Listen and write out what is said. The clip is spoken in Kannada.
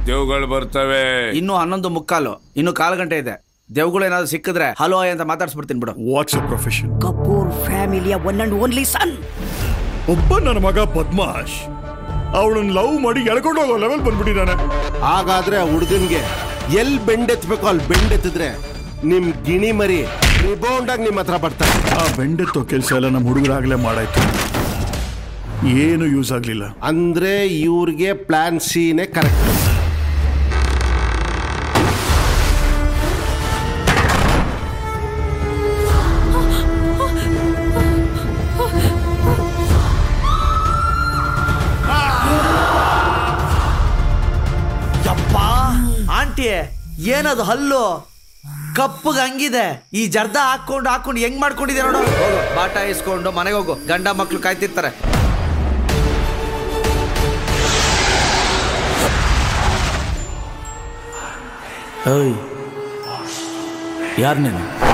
ದೇವ್ಗಳು ಬರ್ತವೆ ಇನ್ನು ಹನ್ನೊಂದು ಮುಕ್ಕಾಲು ಇನ್ನು ಕಾಲು ಗಂಟೆ ಇದೆ ದೇವ್ಗಳು ಏನಾದ್ರು ಸಿಕ್ಕಿದ್ರೆ ಹಲೋ ಅಂತ ಮಾತಾಡ್ಸ್ಬಿಡ್ತೀನಿ ಬಿಡು ವಾಟ್ಸ್ ಅ ಪ್ರೊಫೆಷನ್ ಕಪೂರ್ ಫ್ಯಾಮಿಲಿಯ ಒನ್ ಅಂಡ್ ಓನ್ಲಿ ಸನ್ ಒಬ್ಬ ನನ್ನ ಮಗ ಬದ್ಮಾಶ್ ಅವಳನ್ನ ಲವ್ ಮಾಡಿ ಎಳ್ಕೊಂಡು ಹೋಗೋ ಲೆವೆಲ್ ಬಂದ್ಬಿಟ್ಟಿದ್ದಾನೆ ಹಾಗಾದ್ರೆ ಆ ಹುಡುಗನ್ಗೆ ಎಲ್ ಬೆಂಡೆತ್ಬೇಕು ಅಲ್ಲಿ ಬೆಂಡೆತ್ತಿದ್ರೆ ನಿಮ್ ಗಿಣಿ ಮರಿ ರಿಬೌಂಡ್ ಆಗಿ ನಿಮ್ಮ ಹತ್ರ ಬರ್ತಾರೆ ಆ ಬೆಂಡೆತ್ತೋ ಕೆಲಸ ಎಲ್ಲ ನಮ್ಮ ಹುಡುಗರಾಗಲೇ ಮಾಡಾಯ್ತು ಏನು ಯೂಸ್ ಆಗ್ಲಿಲ್ಲ ಅಂದ್ರೆ ಇವ್ರಿಗೆ ಪ್ಲಾನ್ ಸಿನೇ ಕರೆಕ್ಟ್ ಯಪ್ಪ ಆಂಟಿ ಏನದು ಹಲ್ಲು ಕಪ್ಪಗ ಹಂಗಿದೆ ಈ ಜರ್ದ ಹಾಕೊಂಡು ಹಾಕೊಂಡು ಹೆಂಗ್ ಮಾಡ್ಕೊಂಡಿದೆ ನೋಡು ಹೋಗು ಬಾಟ ಇಸ್ಕೊಂಡು ಮನೆಗೆ ಹೋಗು ಗಂಡ ಮಕ್ಳು ಕಾಯ್ತಿರ್ತಾರೆ ಯಾರು ನೀನು